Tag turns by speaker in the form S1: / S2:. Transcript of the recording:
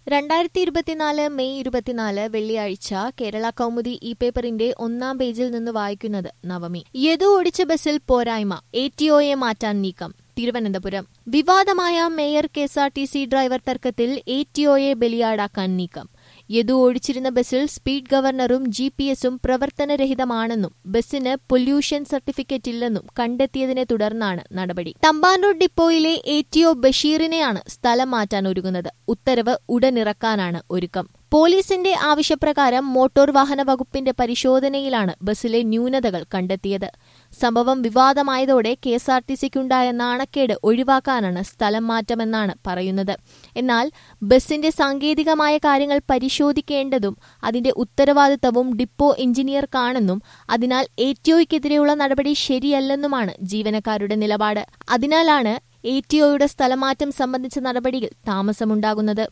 S1: രണ്ടായിരത്തി ഇരുപത്തിനാല് മെയ് ഇരുപത്തിനാല് വെള്ളിയാഴ്ച കേരള കൗമുദി ഇ പേപ്പറിന്റെ ഒന്നാം പേജിൽ നിന്ന് വായിക്കുന്നത് നവമി യദു ഓടിച്ച ബസ്സിൽ പോരായ്മ എ ടി ഒയെ മാറ്റാൻ നീക്കം തിരുവനന്തപുരം വിവാദമായ mayor K S R T C driver തർക്കത്തിൽ എ ടി ഒയെ ബലിയാടാക്കാൻ നീക്കം യദു ഓടിച്ചിരുന്ന ബസ്സിൽ സ്പീഡ് ഗവർണറും ജി പി എസും പ്രവർത്തനരഹിതമാണെന്നും ബസ്സിന് പൊല്യൂഷൻ സർട്ടിഫിക്കറ്റ് ഇല്ലെന്നും കണ്ടെത്തിയതിനെ തുടർന്നാണ് നടപടി തമ്പാനൂർ ഡിപ്പോയിലെ എ ടി ഒ ബഷീറിനെയാണ് സ്ഥലം മാറ്റാൻ ഒരുങ്ങുന്നത് ഉത്തരവ് ഉടനിറക്കാനാണ് ഒരുക്കം പോലീസിന്റെ ആവശ്യപ്രകാരം മോട്ടോർ വാഹന വകുപ്പിന്റെ പരിശോധനയിലാണ് ബസ്സിലെ ന്യൂനതകൾ കണ്ടെത്തിയത് സംഭവം വിവാദമായതോടെ കെ എസ് ആർ ടി സിക്കുണ്ടായ നാണക്കേട് ഒഴിവാക്കാനാണ് സ്ഥലം മാറ്റമെന്നാണ് പറയുന്നത് എന്നാൽ ബസ്സിന്റെ സാങ്കേതികമായ കാര്യങ്ങൾ പരിശോധിക്കേണ്ടതും അതിന്റെ ഉത്തരവാദിത്തവും ഡിപ്പോ എഞ്ചിനീയർക്കാണെന്നും അതിനാൽ എ ടി ഒയ്ക്കെതിരെയുള്ള നടപടി ശരിയല്ലെന്നുമാണ് ജീവനക്കാരുടെ നിലപാട് അതിനാലാണ് എ ടി ഒയുടെ സ്ഥലമാറ്റം സംബന്ധിച്ച നടപടിയിൽ താമസമുണ്ടാകുന്നത്